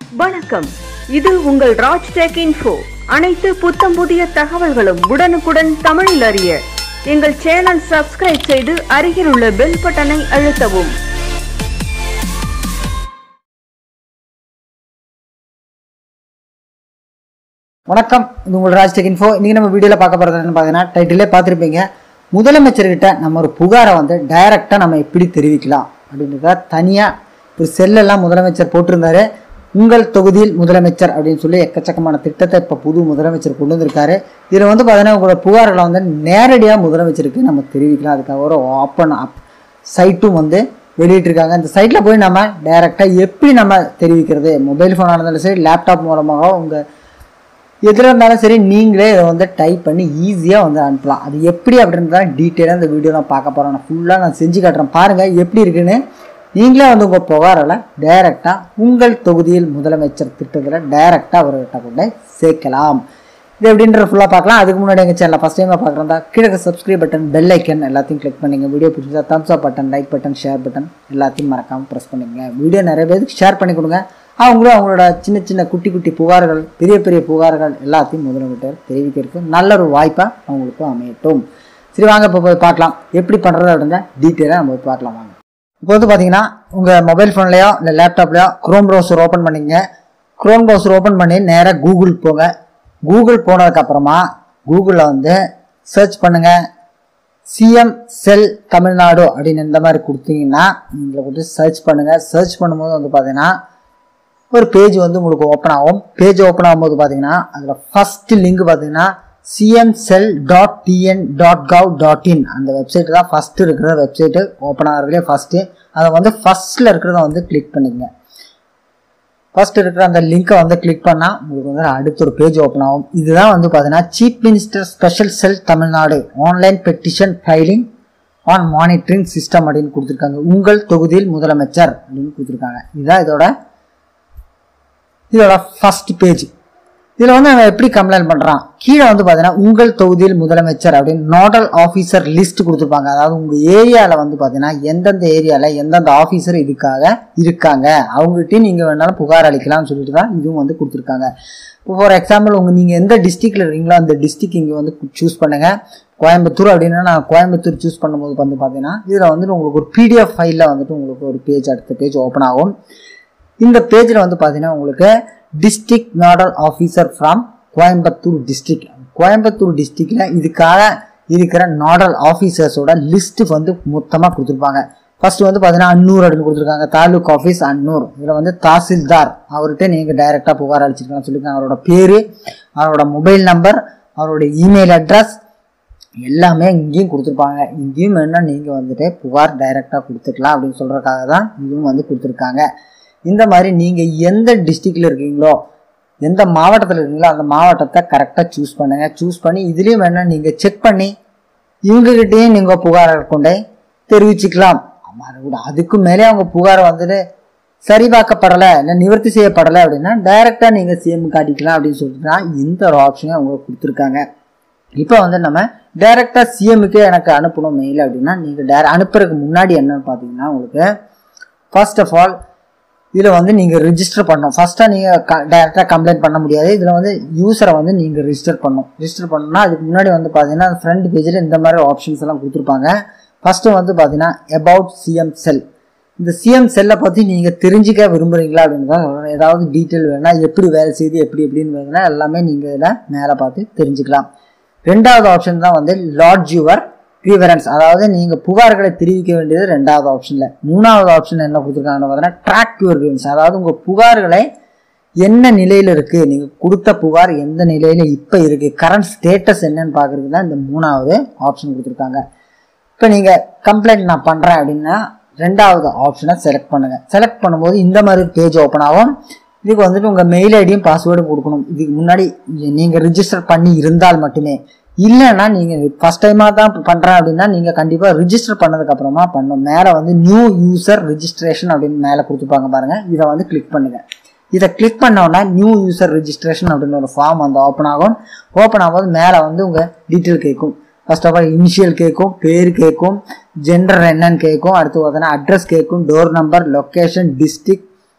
வணக்கம் இது உங்கள் ராஜ் டெக் இன்ஃபோ அனைத்து புத்தம் புதிய தகவல்களும் உடனுக்குடன் தமிழில் அறிய எங்கள் சேனல் சப்ஸ்கிரைப் செய்து அருகில் உள்ள பெல் பட்டனை அழுத்தவும் வணக்கம் இது உங்கள் ராஜ்டெக் இன்ஃபோ இன்றைக்கி நம்ம வீடியோவில் பார்க்க போகிறது என்னன்னு பார்த்தீங்கன்னா டைட்டிலே பார்த்துருப்பீங்க முதலமைச்சர்கிட்ட நம்ம ஒரு புகாரை வந்து டைரெக்டாக நம்ம எப்படி தெரிவிக்கலாம் அப்படின்றத தனியாக ஒரு செல்லெல்லாம் முதலமைச்சர் போட்டிருந்தாரு உங்கள் தொகுதியில் முதலமைச்சர் அப்படின்னு சொல்லி எக்கச்சக்கமான திட்டத்தை இப்போ புது முதலமைச்சர் கொண்டு வந்திருக்காரு இதில் வந்து பார்த்தீங்கன்னா உங்களோட புகார்களை வந்து நேரடியாக முதலமைச்சருக்கு நம்ம தெரிவிக்கலாம் அதுக்காக ஒரு ஓப்பன் அப் சைட்டும் வந்து வெளியிட்டிருக்காங்க இந்த சைட்டில் போய் நம்ம டைரெக்டாக எப்படி நம்ம தெரிவிக்கிறது மொபைல் ஃபோனாக இருந்தாலும் சரி லேப்டாப் மூலமாக உங்கள் எதில் இருந்தாலும் சரி நீங்களே இதை வந்து டைப் பண்ணி ஈஸியாக வந்து அனுப்பலாம் அது எப்படி அப்படின்றத டீட்டெயிலாக இந்த வீடியோ நான் பார்க்க போகிறேன் நான் ஃபுல்லாக நான் செஞ்சு காட்டுறேன் பாருங்கள் எப்படி இருக்குன்னு நீங்களே வந்து உங்கள் புகாரில் டைரெக்டாக உங்கள் தொகுதியில் முதலமைச்சர் திட்டத்தில் டைரெக்டாக அவர்கிட்ட கொண்டு சேர்க்கலாம் இது எப்படின்ற ஃபுல்லாக பார்க்கலாம் அதுக்கு முன்னாடி எங்கள் சேனலில் ஃபஸ்ட் டைமாக பார்க்குறதா கீழே சப்ஸ்கிரைப் பட்டன் பெல் ஐக்கன் எல்லாத்தையும் கிளிக் பண்ணிங்க வீடியோ பிடிச்சா thumbs up button like button share button எல்லாத்தையும் மறக்காமல் ப்ரெஸ் பண்ணிங்க வீடியோ நிறைய பேருக்கு ஷேர் பண்ணி கொடுங்க அவங்களும் அவங்களோட சின்ன சின்ன குட்டி குட்டி புகார்கள் பெரிய பெரிய புகார்கள் எல்லாத்தையும் முதலமைச்சர் தெரிவிக்கிறதுக்கு நல்ல ஒரு வாய்ப்பாக அவங்களுக்கு அமையட்டும் சரி வாங்க இப்போ போய் பார்க்கலாம் எப்படி பண்ணுறது அப்படின்ற டீட்டெயிலாக நம்ம போய் பார்க்கலாம் வாங்க இப்போ வந்து பார்த்தீங்கன்னா உங்கள் மொபைல் ஃபோன்லேயோ இல்லை லேப்டாப்லையோ க்ரோம் ப்ரௌசர் ஓப்பன் பண்ணிங்க க்ரோம் ப்ரௌசர் ஓப்பன் பண்ணி நேராக கூகுள் போங்க கூகுள் போனதுக்கப்புறமா கூகுளில் வந்து சர்ச் பண்ணுங்கள் சிஎம் செல் தமிழ்நாடு அப்படின்னு இந்த மாதிரி கொடுத்தீங்கன்னா நீங்கள் வந்து சர்ச் பண்ணுங்கள் சர்ச் பண்ணும்போது வந்து பார்த்தீங்கன்னா ஒரு பேஜ் வந்து உங்களுக்கு ஓப்பன் ஆகும் பேஜ் ஓப்பன் ஆகும்போது பார்த்தீங்கன்னா அதில் ஃபஸ்ட்டு லிங்க் பார்த்தீங்கன்னா CM cell dot TN dot gov dot in அந்த வெப்சைட் தான் ஃபஸ்ட்டு இருக்கிற வெப்சைட்டு ஓப்பன் ஆகிறதுலே ஃபஸ்ட்டு அதை வந்து ஃபஸ்ட்டில் இருக்கிறத வந்து கிளிக் பண்ணிக்கங்க ஃபர்ஸ்ட் இருக்கிற அந்த லிங்கை வந்து கிளிக் பண்ணால் உங்களுக்கு வந்து அடுத்த ஒரு பேஜ் ஓப்பன் ஆகும் இதுதான் வந்து பார்த்தீங்கன்னா chief minister special cell Tamil Nadu online petition filing and monitoring system அப்படின்னு கொடுத்துருக்காங்க உங்கள் தொகுதியில் முதலமைச்சர் அப்படின்னு கொடுத்துருக்காங்க இதுதான் இதோட இதோட ஃபர்ஸ்ட் பேஜ் இதில் வந்து அவன் எப்படி கம்ப்ளைண்ட் பண்ணுறான் கீழே வந்து பார்த்தீங்கன்னா உங்கள் தொகுதியில் முதலமைச்சர் அப்படின்னு நோடல் ஆஃபீஸர் லிஸ்ட் கொடுத்துருப்பாங்க அதாவது உங்கள் ஏரியாவில் வந்து பார்த்தீங்கன்னா எந்தெந்த ஏரியாவில் எந்தெந்த ஆஃபீஸர் இதுக்காக இருக்காங்க அவங்ககிட்டயும் நீங்கள் வேணாலும் புகார் அளிக்கலாம்னு சொல்லிட்டு தான் இதுவும் வந்து கொடுத்துருக்காங்க இப்போ ஃபார் எக்ஸாம்பிள் உங்கள் நீங்கள் எந்த டிஸ்ட்ரிக்டில் இருக்கீங்களோ அந்த டிஸ்ட்ரிக் இங்கே வந்து சூஸ் பண்ணுங்கள் கோயம்புத்தூர் அப்படின்னா நான் கோயம்புத்தூர் சூஸ் பண்ணும்போது வந்து பார்த்தீங்கன்னா இதில் வந்துட்டு உங்களுக்கு ஒரு பிடிஎஃப் ஃபைலில் வந்துட்டு உங்களுக்கு ஒரு பேஜ் அடுத்த பேஜ் ஓப்பன் ஆகும் இந்த பேஜில் வந்து பார்த்தீங்கன்னா உங்களுக்கு district nodal officer from Coimbatore district Coimbatore டிஸ்ட்ரிக்டில் இதுக்காக இருக்கிற நாடல் ஆஃபீஸர்ஸோட லிஸ்ட் வந்து மொத்தமாக கொடுத்துருப்பாங்க ஃபர்ஸ்ட் வந்து பார்த்தீங்கன்னா அன்னூர் அப்படின்னு கொடுத்துருக்காங்க தாலுக் ஆஃபீஸ் அன்னூர் இதில் வந்து தாசில்தார் அவர்கிட்ட நீங்கள் டைரெக்டாக புகார் அளிச்சிருக்கலாம் சொல்லியிருக்காங்க அவரோட பேர் அவரோட மொபைல் நம்பர் அவரோட இமெயில் அட்ரஸ் எல்லாமே இங்கேயும் கொடுத்துருப்பாங்க இங்கேயும் வேணா நீங்கள் வந்துட்டு புகார் டைரெக்டாக கொடுத்துக்கலாம் அப்படின்னு சொல்கிறதுக்காக தான் இதுவும் வந்து கொடுத்துருக்காங்க இந்த மாதிரி நீங்கள் எந்த டிஸ்ட்ரிக்டில் இருக்கீங்களோ எந்த மாவட்டத்தில் இருக்கீங்களோ அந்த மாவட்டத்தை கரெக்டாக சூஸ் பண்ணுங்கள் சூஸ் பண்ணி இதுலேயும் வேணால் நீங்கள் செக் பண்ணி இவங்ககிட்டயும் நீங்கள் புகார் கொண்டே தெரிவிச்சுக்கலாம் மறுபடியும் அதுக்கு மேலே அவங்க புகாரை வந்துட்டு சரிபார்க்கப்படலை இல்லை நிவர்த்தி செய்யப்படலை அப்படின்னா டைரெக்டாக நீங்கள் சிஎம் காட்டிக்கலாம் அப்படின்னு சொல்லிட்டு தான் இந்த ஒரு ஆப்ஷனை அவங்க கொடுத்துருக்காங்க இப்போ வந்து நம்ம டைரெக்டாக சிஎம்முக்கே எனக்கு அனுப்பணும் மெயில் அப்படின்னா நீங்கள் டேர அனுப்புறதுக்கு முன்னாடி என்னன்னு பார்த்தீங்கன்னா உங்களுக்கு ஃபர்ஸ்ட் ஆஃப் ஆல் இதில் வந்து நீங்கள் ரிஜிஸ்டர் பண்ணணும் ஃபஸ்ட்டாக நீங்கள் க டேரெக்டாக கம்ப்ளைண்ட் பண்ண முடியாது இதில் வந்து யூஸரை வந்து நீங்கள் ரிஜிஸ்டர் பண்ணணும் ரிஜிஸ்டர் பண்ணணும்னா அதுக்கு முன்னாடி வந்து பார்த்தீங்கன்னா ஃப்ரண்ட் பேஜில் இந்த மாதிரி ஆப்ஷன்ஸ் எல்லாம் கொடுத்துருப்பாங்க ஃபஸ்ட்டு வந்து பார்த்தீங்கன்னா அபவுட் சிஎம் செல் இந்த சிஎம் செல்லை பற்றி நீங்கள் தெரிஞ்சிக்க விரும்புகிறீங்களா அப்படின்னு தான் சொல்றேன். ஏதாவது டீட்டெயில் வேணா எப்படி வேலை செய்யுது எப்படி எப்படின்னு வேணும்னா எல்லாமே நீங்கள் இதில் மேலே பார்த்து தெரிஞ்சுக்கலாம் ரெண்டாவது ஆப்ஷன் தான் வந்து லார்ஜ் யுவர் க்ரீவரன்ஸ் அதாவது நீங்கள் புகார்களை தெரிவிக்க வேண்டியது ரெண்டாவது ஆப்ஷனில் மூணாவது ஆப்ஷன் என்ன கொடுத்துருக்காங்கன்னு பார்த்தீங்கன்னா ட்ராக் யுவர் க்ரீவன்ஸ் அதாவது உங்கள் புகார்களை என்ன நிலையில் இருக்குது நீங்கள் கொடுத்த புகார் எந்த நிலையில் இப்போ இருக்குது கரண்ட் ஸ்டேட்டஸ் என்னன்னு பார்க்குறதுக்கு தான் இந்த மூணாவது ஆப்ஷன் கொடுத்துருக்காங்க இப்போ நீங்கள் கம்ப்ளைண்ட் நான் பண்ணுறேன் அப்படின்னா ரெண்டாவது ஆப்ஷனை செலக்ட் பண்ணுங்கள் செலக்ட் பண்ணும்போது இந்த மாதிரி பேஜ் ஓப்பன் ஆகும் இதுக்கு வந்துட்டு உங்கள் மெயில் ஐடியும் பாஸ்வேர்டும் கொடுக்கணும் இதுக்கு முன்னாடி நீங்கள் ரிஜிஸ்டர் பண்ணி இருந்தால் மட்டுமே இல்லைன்னா நீங்கள் ஃபஸ்ட் டைமாக தான் பண்ணுறேன் அப்படின்னா நீங்கள் கண்டிப்பாக ரிஜிஸ்டர் பண்ணதுக்கப்புறமா பண்ணணும் மேலே வந்து நியூ யூசர் ரிஜிஸ்ட்ரேஷன் அப்படின்னு மேலே கொடுத்துருப்பாங்க பாருங்கள் இதை வந்து கிளிக் பண்ணுங்கள் இதை கிளிக் பண்ணோன்னா நியூ யூசர் ரிஜிஸ்ட்ரேஷன் அப்படின்னு ஒரு ஃபார்ம் வந்து ஓப்பன் ஆகும் ஓப்பன் ஆகும்போது மேலே வந்து உங்கள் டீட்டெயில் கேட்கும் ஃபர்ஸ்ட் ஆஃப் ஆல் இனிஷியல் கேட்கும் பேர் கேட்கும் ஜெண்டர் என்னன்னு கேட்கும் அடுத்து பார்த்தீங்கன்னா அட்ரஸ் கேட்கும் door number location district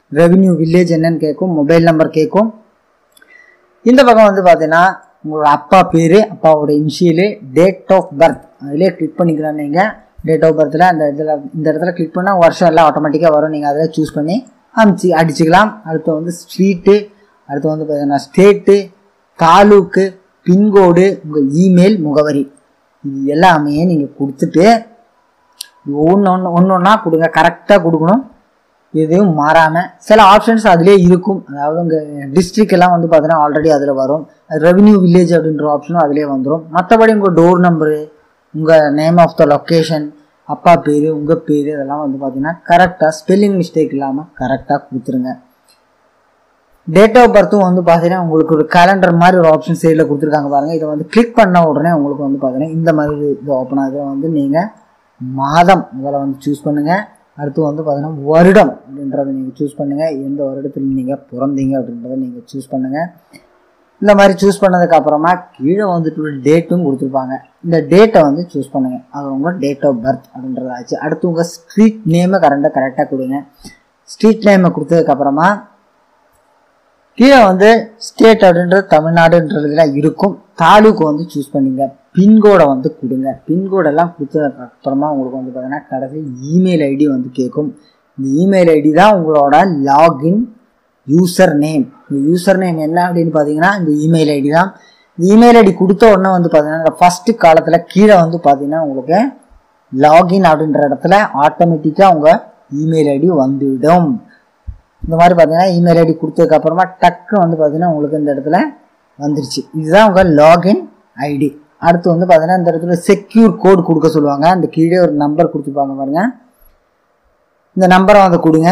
revenue village என்னன்னு கேட்கும் மொபைல் நம்பர் கேட்கும் இந்த பக்கம் வந்து பார்த்தீங்கன்னா உங்களோட அப்பா பேர் அப்பாவோட இனிஷியலு டேட் ஆஃப் பர்த் அதிலே கிளிக் பண்ணிக்கலாம் நீங்கள் டேட் ஆஃப் பர்த்தில் அந்த இதில் இந்த இடத்துல கிளிக் பண்ணால் வருஷம் எல்லாம் ஆட்டோமேட்டிக்காக வரும் நீங்கள் அதில் சூஸ் பண்ணி அமிச்சு அடிச்சுக்கலாம் அடுத்து வந்து ஸ்ட்ரீட்டு அடுத்து வந்து பார்த்தீங்கன்னா ஸ்டேட்டு தாலூக்கு பின்கோடு உங்கள் இமெயில் முகவரி இது எல்லாமே நீங்கள் கொடுத்துட்டு ஒன்று ஒன்று ஒன்று ஒன்றா கொடுங்க கரெக்டாக கொடுக்கணும் எதையும் மாறாமல் சில ஆப்ஷன்ஸ் அதிலே இருக்கும் அதாவது உங்கள் டிஸ்ட்ரிக் எல்லாம் வந்து பார்த்தீங்கன்னா ஆல்ரெடி அதில் வரும் ரெவென்யூ வில்லேஜ் அப்படின்ற ஆப்ஷனும் அதிலே வந்துடும் மற்றபடி உங்கள் டோர் நம்பரு உங்கள் நேம் ஆஃப் த லொக்கேஷன் அப்பா பேர் உங்கள் பேர் இதெல்லாம் வந்து பார்த்தீங்கன்னா கரெக்டாக ஸ்பெல்லிங் மிஸ்டேக் இல்லாமல் கரெக்டாக கொடுத்துருங்க டேட் ஆஃப் பர்த்தும் வந்து பார்த்தீங்கன்னா உங்களுக்கு ஒரு கேலண்டர் மாதிரி ஒரு ஆப்ஷன் சைடில் கொடுத்துருக்காங்க பாருங்கள் இதை வந்து கிளிக் பண்ண உடனே உங்களுக்கு வந்து பார்த்தீங்கன்னா இந்த மாதிரி இது ஓப்பன் ஆகுது வந்து நீங்கள் மாதம் முதல்ல வந்து சூஸ் பண்ணுங்கள் அடுத்து வந்து பார்த்தீங்கன்னா வருடம் அப்படின்றத நீங்கள் சூஸ் பண்ணுங்கள் எந்த வருடத்தில் நீங்கள் பிறந்தீங்க அப்படின்றத நீங்கள் சூஸ் பண்ணுங்கள் இந்த மாதிரி சூஸ் பண்ணதுக்கு அப்புறமா கீழே வந்துட்டு ஒரு டேட்டும் கொடுத்துருப்பாங்க இந்த டேட்டை வந்து சூஸ் பண்ணுங்கள் அது உங்கள் டேட் ஆஃப் பர்த் அப்படின்றது ஆச்சு அடுத்து உங்கள் ஸ்ட்ரீட் நேமை கரெக்டாக கரெக்டாக கொடுங்க ஸ்ட்ரீட் நேமை கொடுத்ததுக்கப்புறமா கீழே வந்து ஸ்டேட் அப்படின்றது தமிழ்நாடுன்றதுலாம் இருக்கும் தாலுக்கு வந்து சூஸ் பண்ணிங்க பின்கோடை வந்து கொடுங்க பின்கோடெல்லாம் கொடுத்ததுக்கு அப்புறமா உங்களுக்கு வந்து பார்த்தீங்கன்னா கடைசி இமெயில் ஐடி வந்து கேட்கும் இந்த இமெயில் ஐடி தான் உங்களோட லாகின் யூசர் நேம் இந்த யூசர் நேம் என்ன அப்படின்னு பார்த்தீங்கன்னா இந்த இமெயில் ஐடி தான் இந்த இமெயில் ஐடி கொடுத்த உடனே வந்து பார்த்தீங்கன்னா ஃபஸ்ட்டு காலத்தில் கீழே வந்து பார்த்தீங்கன்னா உங்களுக்கு லாகின் அப்படின்ற இடத்துல ஆட்டோமேட்டிக்காக உங்கள் இமெயில் ஐடி வந்துவிடும் இந்த மாதிரி பார்த்தீங்கன்னா இமெயில் ஐடி கொடுத்ததுக்கு அப்புறமா டக்கு வந்து பார்த்தீங்கன்னா உங்களுக்கு இந்த இடத்துல வந்துருச்சு இதுதான் உங்கள் லாகின் ஐடி அடுத்து வந்து பார்த்தீங்கன்னா இந்த இடத்துல செக்யூர் கோட் கொடுக்க சொல்லுவாங்க அந்த கீழே ஒரு நம்பர் கொடுத்துருப்பாங்க பாருங்க இந்த நம்பரை வந்து கொடுங்க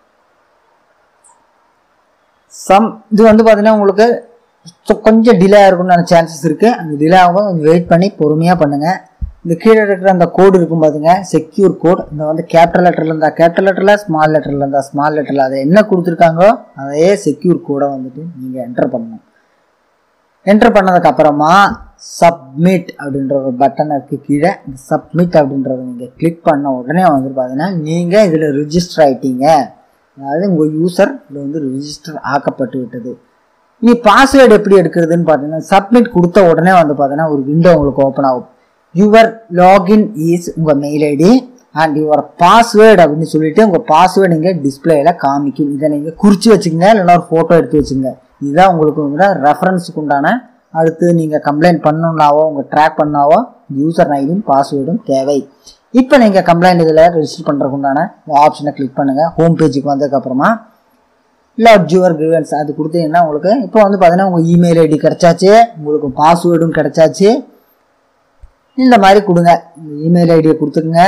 சம் இது வந்து பார்த்தீங்கன்னா உங்களுக்கு சொ- கொஞ்சம் டிலே ஆகிருக்கும்னு சான்சஸ் இருக்குது அந்த டிலே ஆகும் கொஞ்சம் வெயிட் பண்ணி பொறுமையாக பண்ணுங்கள் இந்த கீழே இருக்கிற அந்த கோடு இருக்கும் பாருங்க செக்யூர் கோட் இந்த வந்து கேபிட்டல் லெட்டரில் இருந்தால் கேபிட்டல் லெட்டரில் ஸ்மால் லெட்டரில் இருந்தால் ஸ்மால் லெட்டரில் அதை என்ன கொடுத்துருக்காங்களோ அதே செக்யூர் கோடை வந்துட்டு நீங்கள் என்டர் பண்ணணும் என்டர் பண்ணதுக்கு அப்புறமா சப்மிட் அப்படின்ற ஒரு பட்டனுக்கு கீழே இந்த சப்மிட் அப்படின்றத நீங்கள் கிளிக் பண்ண உடனே வந்து பார்த்தீங்கன்னா நீங்கள் இதில் ரிஜிஸ்டர் ஆயிட்டீங்க அதாவது உங்கள் யூசர் இதில் வந்து ரிஜிஸ்டர் ஆக்கப்பட்டு விட்டது இனி பாஸ்வேர்டு எப்படி எடுக்கிறதுன்னு பார்த்தீங்கன்னா சப்மிட் கொடுத்த உடனே வந்து பார்த்தீங்கன்னா ஒரு விண்டோ உங்களுக்கு ஓப்பன் ஆகும் யுவர் லாகின் இஸ் உங்கள் mail ID and your password அப்படின்னு சொல்லிட்டு உங்கள் பாஸ்வேர்டு நீங்கள் டிஸ்பிளேல காமிக்கும் இதை நீங்கள் குறித்து வச்சுக்கங்க இல்லைன்னா ஒரு ஃபோட்டோ எடுத்து வச்சுங்க இதுதான் உங்களுக்கு வந்து ரெஃபரன்ஸுக்கு உண்டான அடுத்து நீங்கள் கம்ப்ளைண்ட் பண்ணணுன்னாவோ உங்கள் ட்ராக் பண்ணாவோ யூசர் ஐடியும் பாஸ்வேர்டும் தேவை இப்போ நீங்கள் கம்ப்ளைண்ட் இதில் ரெஜிஸ்டர் பண்ணுறதுக்கு உண்டான ஆப்ஷனை கிளிக் பண்ணுங்கள் ஹோம் பேஜுக்கு வந்ததுக்கப்புறமா லாட் ஜுவர் கிரிவன்ஸ் அது கொடுத்தீங்கன்னா உங்களுக்கு இப்போ வந்து பார்த்தீங்கன்னா உங்கள் இமெயில் ஐடி கிடைச்சாச்சு உங்களுக்கு பாஸ்வேர்டும் கிடைச்சாச்சு இந்த மாதிரி கொடுங்க இமெயில் ஐடியை கொடுத்துருங்க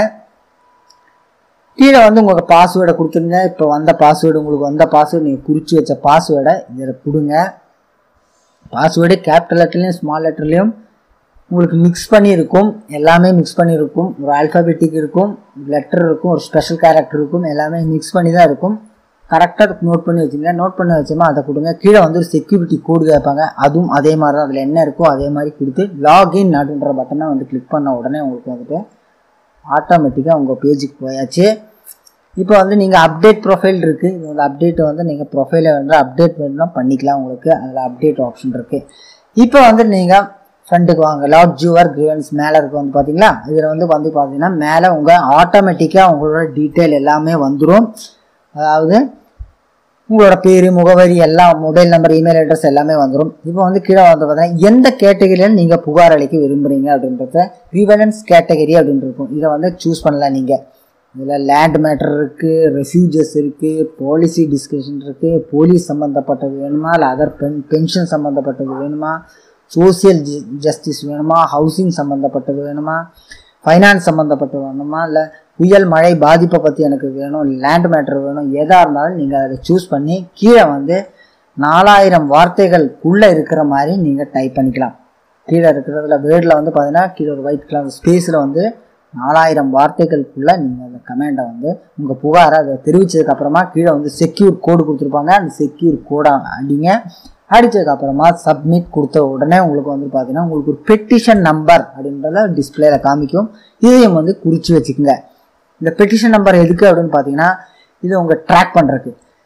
கீழே வந்து உங்களுக்கு பாஸ்வேர்டை கொடுத்துருங்க இப்போ வந்த பாஸ்வேர்டு உங்களுக்கு வந்த பாஸ்வேர்டு நீங்கள் குறித்து வச்ச பாஸ்வேர்டை இதில் கொடுங்க பாஸ்வேர்டு கேபிட்டல் லெட்டர்லையும் ஸ்மால் லெட்டர்லையும் உங்களுக்கு மிக்ஸ் பண்ணி இருக்கும் எல்லாமே மிக்ஸ் பண்ணி இருக்கும் ஒரு ஆல்ஃபாபெட்டிக் இருக்கும் லெட்டர் இருக்கும் ஒரு ஸ்பெஷல் கேரக்டர் இருக்கும் எல்லாமே மிக்ஸ் பண்ணி தான் இருக்கும் கரெக்டாக நோட் பண்ணி வச்சுங்க நோட் பண்ணி வச்சோமா அதை கொடுங்க கீழே வந்து ஒரு செக்யூரிட்டி கோடு கேட்பாங்க அதுவும் அதே மாதிரி தான் அதில் என்ன இருக்கோ அதே மாதிரி கொடுத்து லாகின் அப்படின்ற பட்டனை வந்து கிளிக் பண்ண உடனே உங்களுக்கு வந்துட்டு ஆட்டோமேட்டிக்காக உங்கள் பேஜுக்கு போயாச்சு இப்போ வந்து நீங்கள் அப்டேட் ப்ரொஃபைல் இருக்குது இது வந்து அப்டேட்டை வந்து நீங்கள் ப்ரொஃபைலை வந்து அப்டேட் வேணும்னா பண்ணிக்கலாம் உங்களுக்கு அதில் அப்டேட் ஆப்ஷன் இருக்குது இப்போ வந்து நீங்கள் ஃப்ரண்ட்டுக்கு வாங்க லாட் ஜூவர் கிரிவன்ஸ் மேலே இருக்கு வந்து பார்த்தீங்களா இதில் வந்து வந்து பார்த்தீங்கன்னா மேலே உங்கள் ஆட்டோமேட்டிக்காக உங்களோட டீட்டெயில் எல்லாமே வந்துடும் அதாவது உங்களோட பேர் முகவரி எல்லாம் மொபைல் நம்பர் இமெயில் அட்ரஸ் எல்லாமே வந்துடும் இப்போ வந்து கீழே வந்து பார்த்தீங்கன்னா எந்த கேட்டகரியில் நீங்கள் புகார் அளிக்க விரும்புகிறீங்க அப்படின்றத ரிவலன்ஸ் கேட்டகரி அப்படின்னு இருக்கும் இதை வந்து சூஸ் பண்ணலாம் நீங்கள் இதில் லேண்ட் மேட்டர் இருக்குது ரெஃப்யூஜஸ் இருக்குது பாலிசி டிஸ்கஷன் இருக்குது போலீஸ் சம்மந்தப்பட்டது வேணுமா இல்லை அதர் பென் பென்ஷன் சம்மந்தப்பட்டது வேணுமா சோசியல் ஜஸ்டிஸ் வேணுமா ஹவுசிங் சம்மந்தப்பட்டது வேணுமா ஃபைனான்ஸ் சம்மந்தப்பட்டது வேணுமா இல்லை புயல் மழை பாதிப்பை பற்றி எனக்கு வேணும் லேண்ட் மேட்டர் வேணும் எதாக இருந்தாலும் நீங்கள் அதை சூஸ் பண்ணி கீழே வந்து நாலாயிரம் வார்த்தைகளுக்குள்ளே இருக்கிற மாதிரி நீங்கள் டைப் பண்ணிக்கலாம் கீழே இருக்கிறதுல வேர்டில் வந்து பார்த்தீங்கன்னா கீழே ஒரு ஒயிட் கலர் ஸ்பேஸில் வந்து நாலாயிரம் வார்த்தைகளுக்குள்ளே நீங்கள் அந்த கமெண்டை வந்து உங்கள் புகாரை அதை தெரிவித்ததுக்கு அப்புறமா கீழே வந்து செக்யூர் கோடு கொடுத்துருப்பாங்க அந்த செக்யூர் கோடை அடிங்க அடித்ததுக்கு அப்புறமா சப்மிட் கொடுத்த உடனே உங்களுக்கு வந்து பார்த்தீங்கன்னா உங்களுக்கு ஒரு பெட்டிஷன் நம்பர் அப்படின்றத டிஸ்பிளேல காமிக்கும் இதையும் வந்து குறித்து வச்சுக்கோங்க இந்த பெட்டிஷன் நம்பர் எதுக்கு அப்படின்னு பார்த்தீங்கன்னா இது உங்கள் ட்ராக் பண்ணுறதுக்கு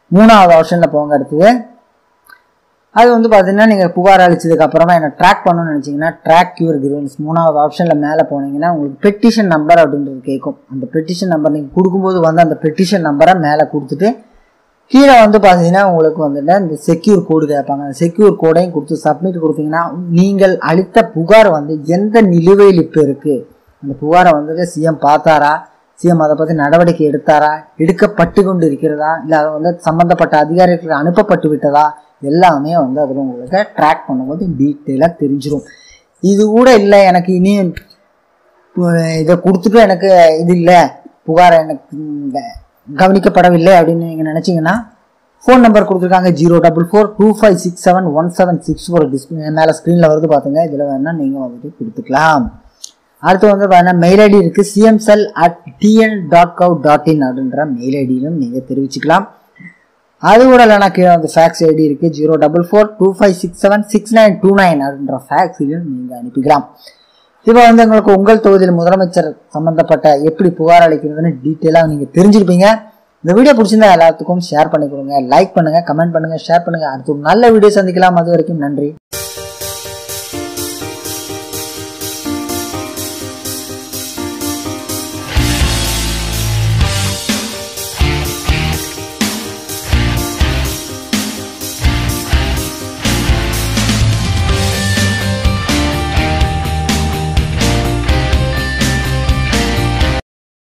மூணாவது ஆப்ஷனில் போங்க அடுத்தது அது வந்து பார்த்தீங்கன்னா நீங்கள் புகார் அளிச்சதுக்கு அப்புறமா என்ன ட்ராக் பண்ணணும்னு நினச்சிங்கன்னா ட்ராக் யூர் கிரீவன்ஸ் மூணாவது ஆப்ஷனில் மேலே போனீங்கன்னா உங்களுக்கு பெட்டிஷன் நம்பர் அப்படின்றது கேட்கும் அந்த பெட்டிஷன் நம்பர் நீங்கள் கொடுக்கும்போது வந்து அந்த பெட்டிஷன் நம்பரை மேலே கொடுத்துட்டு கீழே வந்து பார்த்தீங்கன்னா உங்களுக்கு வந்துட்டு இந்த செக்யூர் கோடு கேட்பாங்க அந்த செக்யூர் கோடையும் கொடுத்து சப்மிட் கொடுத்தீங்கன்னா நீங்கள் அளித்த புகார் வந்து எந்த நிலுவையில் இப்போ இருக்குது அந்த புகாரை வந்துட்டு சிஎம் பார்த்தாரா சிஎம் அதை பற்றி நடவடிக்கை எடுத்தாரா எடுக்கப்பட்டு கொண்டு இருக்கிறதா இல்லை அதை வந்து சம்மந்தப்பட்ட அதிகாரிகளுக்கு அனுப்பப்பட்டு விட்டதா எல்லாமே வந்து அதில் உங்களுக்கு ட்ராக் பண்ணும்போது டீட்டெயிலாக தெரிஞ்சிடும் இது கூட இல்லை எனக்கு இனி இதை கொடுத்துட்டு எனக்கு இது இல்லை புகார் எனக்கு இந்த கவனிக்கப்படவில்லை அப்படின்னு நீங்கள் நினச்சிங்கன்னா ஃபோன் நம்பர் கொடுத்துருக்காங்க zero double four two five six seven one seven six four display மேலே ஸ்க்ரீனில் வருது பார்த்துங்க இதில் வேணால் நீங்கள் வந்துட்டு கொடுத்துக்கலாம் அடுத்து வந்து பார்த்தீங்கன்னா மெயில் ஐடி இருக்குது CM cell at TN dot gov dot in அப்படின்ற மெயில் ஐடியிலும் நீங்கள் தெரிவிச்சுக்கலாம் அது கூட இல்லைனா கீழே வந்து ஃபேக்ஸ் ஐடி இருக்குது zero double four two five six seven six nine two nine அப்படின்ற ஃபேக்ஸிலும் நீங்கள் அனுப்பிக்கலாம் இப்போ வந்து உங்களுக்கு உங்கள் தொகுதியில் முதலமைச்சர் சம்மந்தப்பட்ட எப்படி புகார் அளிக்கிறதுன்னு டீட்டெயிலாக நீங்கள் தெரிஞ்சிருப்பீங்க இந்த வீடியோ பிடிச்சிருந்தா எல்லாத்துக்கும் ஷேர் பண்ணி கொடுங்க லைக் பண்ணுங்கள் கமெண்ட் பண்ணுங்கள் ஷேர் பண்ணுங்கள் அடுத்து ஒரு நல்ல வீடியோ சந்திக்கலாம் அது வரைக்கும் நன்றி